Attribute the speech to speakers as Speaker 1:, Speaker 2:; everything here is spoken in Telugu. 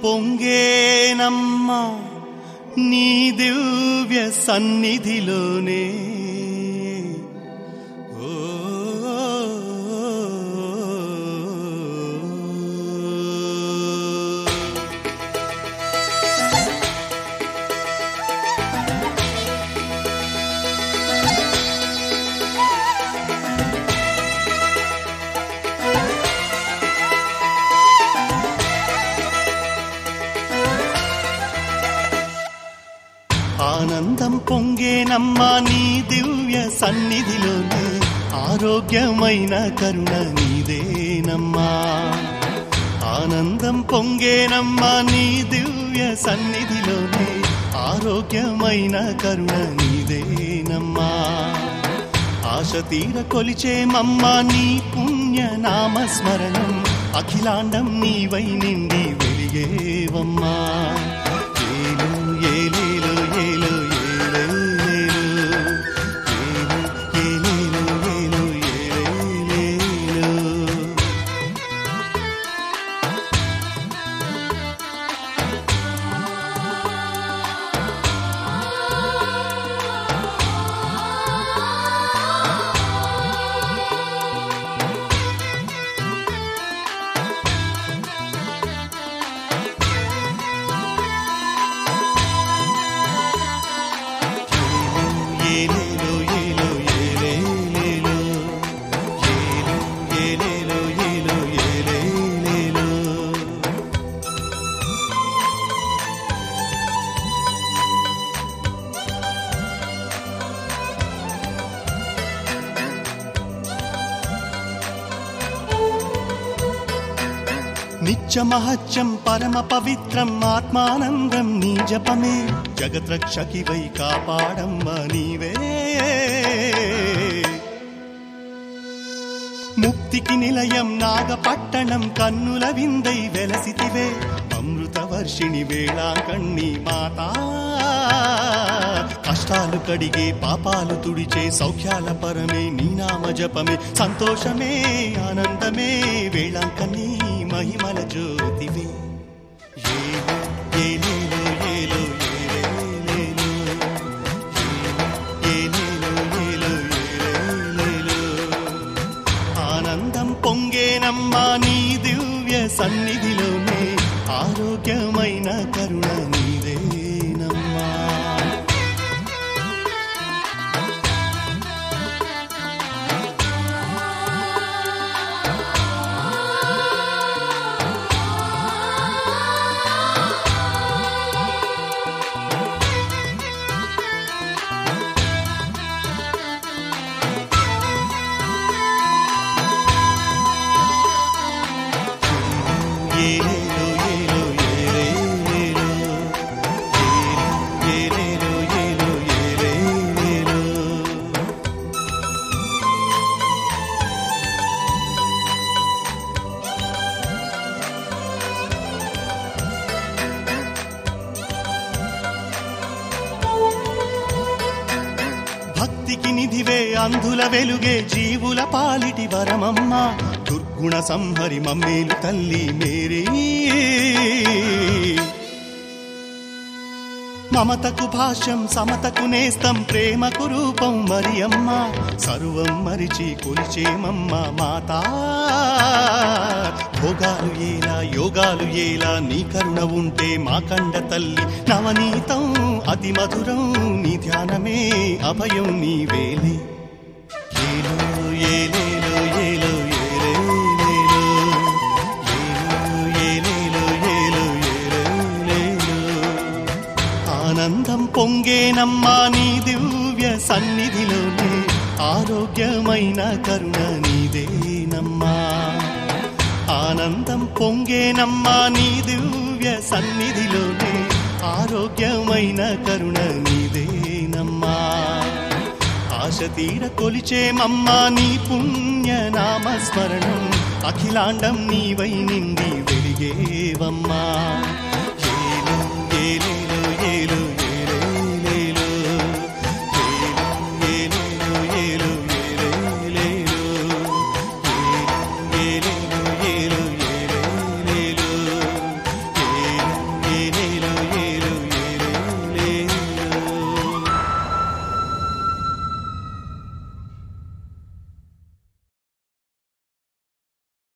Speaker 1: పొంగేనమ్మా నీ దివ్య సన్నిధిలోనే ఓ ఆనందం పొంగేనమ్మా నీ దివ్య సన్నిధిలోనే ఆరోగ్యమైన కరుణ నీదేనమ్మా ఆనందం పొంగేనమ్మా నీ దివ్య సన్నిధిలోనే ఆరోగ్యమైన కరుణ నీదేనమ్మా ఆశ తీర కొలిచేమమ్మ నీ పుణ్య నామస్మరణం అఖిలాండం నీవై నిండి వెలిగేవమ్మా ఏలు ఏలేలు ఏలు ఏలేలు ఏలు ఏలేలు ఏలు ఏలేలు ఏలేలో ఏలో ఏలేలేలో ఏలు ఏలేలో ఏలో ఏలేలేలో నిత్యమహత్యం పరమ పవిత్రం ఆత్మానందం నీ జపమే జగద్రక్షకి వై కాపాడమ్మ నీవే ముక్తికి నిలయం నాగపట్టణం కన్నుల విందై వెలసితివే అమృత వర్షిణి వేళాకణ్ణి మాతా కష్టాలు కడిగే పాపాలు తుడిచే సౌఖ్యాల పరమే నీ నామ జపమే సంతోషమే ఆనందమే వేళాంకన్నీ మహిమల జ్యోతివే ఏలో ఏలేలో ఏలో ఏలేలేలో ఏలేలో ఏలో ఏలేలేలో ఆనందం పొంగేనమ్మా నీ దివ్య సన్నిధిలోనే ఆరోగ్యమైన కరుణ నీదేనమ్మా ఏలేలో ఏలో ఏలేలేలో ఏలేలో ఏలో ఏలేలేలో భక్తికి నిధివే అంధుల వెలుగే జీవుల పాలిటి వరమమ్మ దుర్గుణ సంహరి మమ్మేలు తల్లి మేరీ మమతకు భాష్యం సమతకు నేస్తం ప్రేమకు రూపం మరి అమ్మ సర్వం మరిచి కొలిచేమమ్మ మాతా భోగాలు ఏలా యోగాలు ఏలా నీ కరుణ ఉంటే మా కండ తల్లి నవనీతం అతి మధురం నీ ధ్యానమే అభయం నీ వేలే ఏలో ఏలేలో ఏలో ఏలేలేలో ఏలో ఏలేలో ఏలో ఏలేలో ఆనందం పొంగేనమ్మా నీ దివ్య సన్నిధిలోనే ఆరోగ్యమైన కరుణ నీదేనమ్మా ఆనందం పొంగేనమ్మా నీ దివ్య సన్నిధిలోనే ఆరోగ్యమైన కరుణ నీదేనమ్మా ఆశ తీర కొలిచేమమ్మా నీ పుణ్య నామస్మరణం అఖిలాండం నీవై నిండి వెలిగేవమ్మా